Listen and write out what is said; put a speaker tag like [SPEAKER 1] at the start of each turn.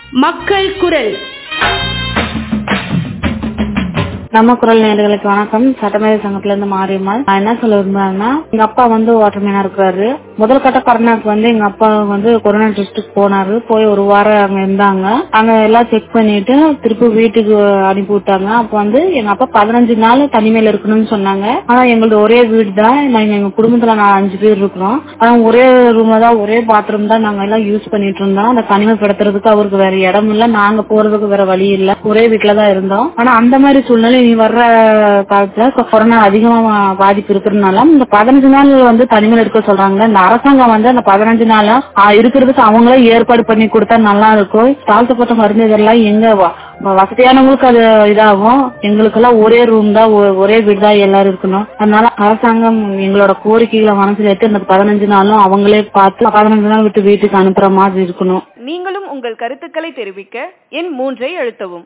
[SPEAKER 1] மக்கள் குரல்
[SPEAKER 2] நம்ம குரல் நேர்களுக்கு வணக்கம் சட்டமேதை சங்கத்துல இருந்து மாரியம்மாள் நான் என்ன சொல்ல விரும்புறேன்னா எங்க அப்பா வந்து வாட்டர்மேனா இருக்கிறாரு முதல் கட்ட கொரோனாக்கு வந்து எங்க அப்பா வந்து கொரோனா டெஸ்ட்டுக்கு போனாரு போய் ஒரு வாரம் அங்க இருந்தாங்க அங்க எல்லாம் செக் பண்ணிட்டு திருப்பி வீட்டுக்கு அனுப்பி விட்டாங்க அப்ப வந்து எங்க அப்பா பதினஞ்சு நாள் தனிமையில இருக்கணும்னு சொன்னாங்க ஆனா எங்களது ஒரே வீடு தான் நாங்க எங்க குடும்பத்துல நான் அஞ்சு பேர் இருக்கிறோம் ஆனா ஒரே ரூம்ல தான் ஒரே பாத்ரூம் தான் நாங்க எல்லாம் யூஸ் பண்ணிட்டு இருந்தோம் அந்த தனிமைப்படுத்துறதுக்கு அவருக்கு வேற இடம் இல்ல நாங்க போறதுக்கு வேற வழி இல்ல ஒரே வீட்டுல தான் இருந்தோம் ஆனா அந்த மாதிரி சூழ்நிலை இனி வர்ற காலத்துல கொரோனா அதிகமா பாதிப்பு இருக்கிறதுனால இந்த பதினஞ்சு நாள் வந்து தனிமையில இருக்க சொல்றாங்க இந்த அரசாங்கம் வந்து அந்த பதினஞ்சு நாள் இருக்கிறதுக்கு அவங்களே ஏற்பாடு பண்ணி கொடுத்தா நல்லா இருக்கும் தாழ்த்தப்பட்ட மருந்து இதெல்லாம் எங்க வ- வசதியானவங்களுக்கு அது இதாகும் எங்களுக்கு எல்லாம் ஒரே ரூம் தான் ஒ- ஒரே வீடு தான் எல்லாரும் இருக்கணும் அதனால அரசாங்கம் எங்களோட கோரிக்கைகளை மனசுல எடுத்து இந்த பதினஞ்சு நாளும் அவங்களே பார்த்து பதினஞ்சு நாள் விட்டு வீட்டுக்கு அனுப்புற மாதிரி இருக்கணும்
[SPEAKER 3] நீங்களும் உங்கள் கருத்துக்களை தெரிவிக்க எண் மூன்றை அழுத்தவும்